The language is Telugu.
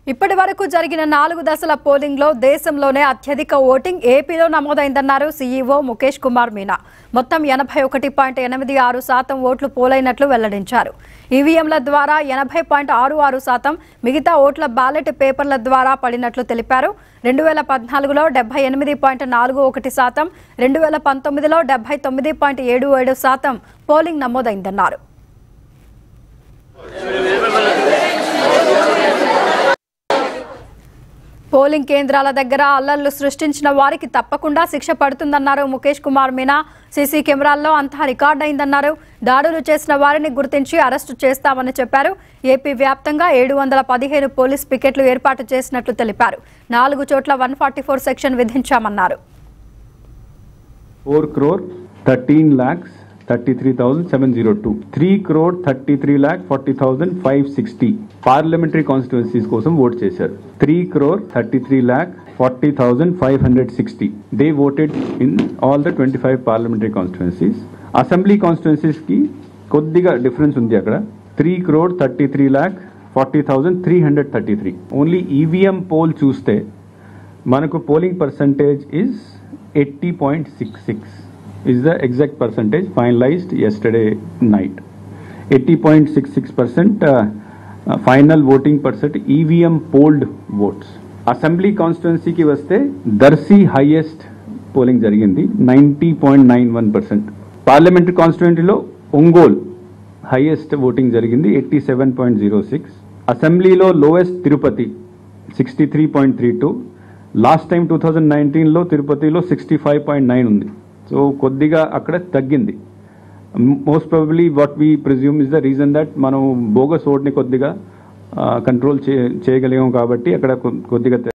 ఇప్పటి వరకు జరిగిన నాలుగు దశల పోలింగ్ లో దేశంలోనే అత్యధిక ఓటింగ్ ఏపీలో నమోదైందన్నారు సీఈఓ ముఖేష్ కుమార్ మీనా మొత్తం ఎనభై ఒకటి పాయింట్ ఎనిమిది ఆరు శాతం ఓట్లు పోలైనట్లు వెల్లడించారు ఈవీఎంల ద్వారా ఎనభై పాయింట్ ఆరు ఆరు శాతం మిగతా ఓట్ల బ్యాలెట్ పేపర్ల ద్వారా పడినట్లు తెలిపారు రెండు వేల పద్నాలుగులో డెబ్బై ఎనిమిది పాయింట్ నాలుగు ఒకటి శాతం రెండు వేల పంతొమ్మిదిలో డెబ్బై తొమ్మిది పాయింట్ ఏడు ఏడు శాతం పోలింగ్ నమోదైందన్నారు పోలింగ్ కేంద్రాల దగ్గర అల్లర్లు సృష్టించిన వారికి తప్పకుండా శిక్ష పడుతుందన్నారు ముఖేష్ కుమార్ మీనా సీసీ కెమెరాల్లో అంతా రికార్డ్ అయిందన్నారు దాడులు చేసిన వారిని గుర్తించి అరెస్టు చేస్తామని చెప్పారు ఏపీ వ్యాప్తంగా ఏడు వందల పదిహేను పోలీస్ పికెట్లు ఏర్పాటు చేసినట్లు తెలిపారు నాలుగు చోట్ల వన్ ఫార్టీ ఫోర్ సెక్షన్ విధించామన్నారు 4 crore 13 lakhs 33,702 3 crore 33 lakh 40,560 parliamentary constituencies కోసం ఓట్ చేశారు three crore thirty three lakh forty thousand five hundred sixty they voted in all the twenty five parliamentary constituencies assembly కాన్స్టిట్యున్సీస్కి కొద్దిగా డిఫరెన్స్ ఉంది అక్కడ three crore thirty three lakh forty thousand three hundred thirty three only EVM poll చూస్తే మనకు polling percentage is eighty point six six is the exact percentage finalised yesterday night eighty point six six percent final voting percent EVM polled votes assembly కాన్స్టిట్యున్సీకి వస్తే దర్శి హైయెస్ట్ పోలింగ్ జరిగింది ninety point nine one percent parliamentary కాన్స్టిట్యున్సీలో ఒంగోల్ హైయెస్ట్ ఓటింగ్ జరిగింది eighty seven point zero six అసెంబ్లీలో lowest Tirupati sixty three point three two last time two thousand నైన్టీన్లో తిరుపతిలో సిక్స్టీ ఫైవ్ పాయింట్ నైన్ ఉంది సో కొద్దిగా అక్కడ తగ్గింది most probably what we presume is the reason that మనం బోగస్ ఓట్ని కొద్దిగా కంట్రోల్ చేయగలిగాం కాబట్టి అక్కడ కొ- కొద్దిగా